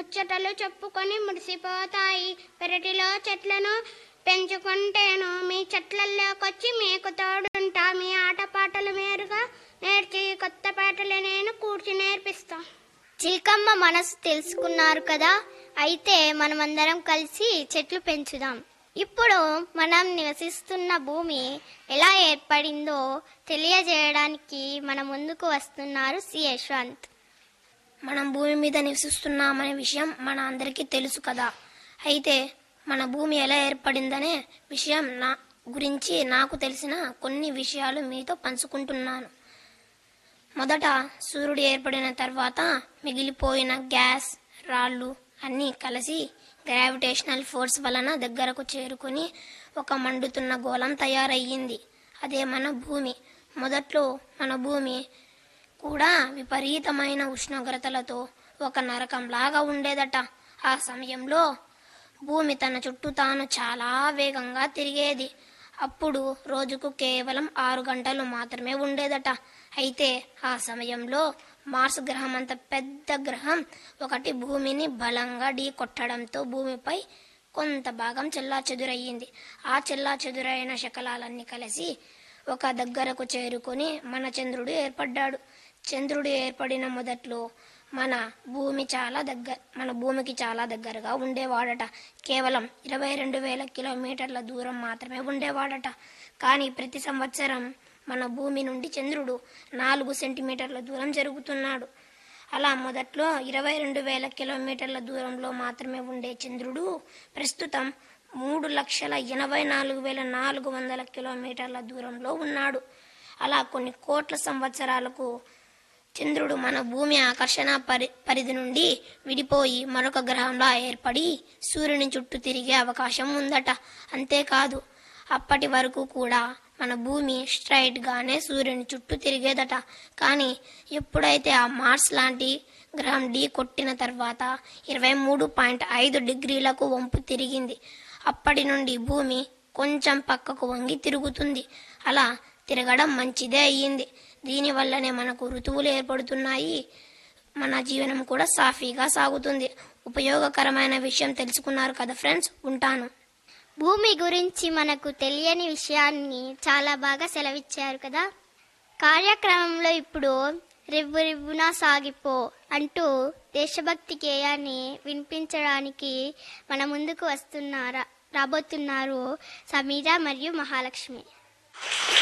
ముచ్చటలు చెప్పుకొని మురిసిపోతాయి పెరటిలో చెట్లను పెంచుకుంటేను మీ చెట్లలోకొచ్చి మీకు తోడుంటా మీ ఆటపాటలు మేరుగా నేర్చి కొత్త పాటలు నేను కూర్చి నేర్పిస్తా చిలకమ్మ మనసు తెలుసుకున్నారు కదా అయితే మనమందరం కలిసి చెట్లు పెంచుదాం ఇప్పుడు మనం నివసిస్తున్న భూమి ఎలా ఏర్పడిందో తెలియజేయడానికి మన ముందుకు వస్తున్నారు సి యశ్వంత్ మనం భూమి మీద నివసిస్తున్నామనే విషయం మన అందరికీ తెలుసు కదా అయితే మన భూమి ఎలా ఏర్పడిందనే విషయం నా గురించి నాకు తెలిసిన కొన్ని విషయాలు మీతో పంచుకుంటున్నాను మొదట సూర్యుడు ఏర్పడిన తర్వాత మిగిలిపోయిన గ్యాస్ రాళ్ళు అన్నీ కలిసి గ్రావిటేషనల్ ఫోర్స్ వలన దగ్గరకు చేరుకుని ఒక మండుతున్న గోళం తయారయ్యింది అదే మన భూమి మొదట్లో మన భూమి కూడా విపరీతమైన ఉష్ణోగ్రతలతో ఒక నరకంలాగా ఉండేదట ఆ సమయంలో భూమి తన చుట్టూ తాను చాలా వేగంగా తిరిగేది అప్పుడు రోజుకు కేవలం ఆరు గంటలు మాత్రమే ఉండేదట అయితే ఆ సమయంలో మార్స్ గ్రహం అంత పెద్ద గ్రహం ఒకటి భూమిని బలంగా ఢీ కొట్టడంతో భూమిపై కొంత భాగం చెల్లా చెదురయ్యింది ఆ చెల్లా చెదురైన శకలాలన్నీ కలిసి ఒక దగ్గరకు చేరుకొని మన చంద్రుడు ఏర్పడ్డాడు చంద్రుడు ఏర్పడిన మొదట్లో మన భూమి చాలా దగ్గర మన భూమికి చాలా దగ్గరగా ఉండేవాడట కేవలం ఇరవై రెండు వేల కిలోమీటర్ల దూరం మాత్రమే ఉండేవాడట కానీ ప్రతి సంవత్సరం మన భూమి నుండి చంద్రుడు నాలుగు సెంటీమీటర్ల దూరం జరుగుతున్నాడు అలా మొదట్లో ఇరవై రెండు వేల కిలోమీటర్ల దూరంలో మాత్రమే ఉండే చంద్రుడు ప్రస్తుతం మూడు లక్షల ఎనభై నాలుగు వేల నాలుగు వందల కిలోమీటర్ల దూరంలో ఉన్నాడు అలా కొన్ని కోట్ల సంవత్సరాలకు చంద్రుడు మన భూమి ఆకర్షణ పరి పరిధి నుండి విడిపోయి మరొక గ్రహంలా ఏర్పడి సూర్యుని చుట్టూ తిరిగే అవకాశం ఉందట అంతేకాదు అప్పటి వరకు కూడా మన భూమి స్ట్రైట్ గానే సూర్యుని చుట్టూ తిరిగేదట కానీ ఎప్పుడైతే ఆ మార్స్ లాంటి గ్రహం ఢీ కొట్టిన తర్వాత ఇరవై మూడు పాయింట్ ఐదు డిగ్రీలకు వంపు తిరిగింది అప్పటి నుండి భూమి కొంచెం పక్కకు వంగి తిరుగుతుంది అలా తిరగడం మంచిదే అయ్యింది దీనివల్లనే మనకు ఋతువులు ఏర్పడుతున్నాయి మన జీవనం కూడా సాఫీగా సాగుతుంది ఉపయోగకరమైన విషయం తెలుసుకున్నారు కదా ఫ్రెండ్స్ ఉంటాను భూమి గురించి మనకు తెలియని విషయాన్ని చాలా బాగా సెలవిచ్చారు కదా కార్యక్రమంలో ఇప్పుడు రివ్వు రివ్వున సాగిపో అంటూ దేశభక్తి గేయాన్ని వినిపించడానికి మన ముందుకు వస్తున్నారా రాబోతున్నారు సమీర మరియు మహాలక్ష్మి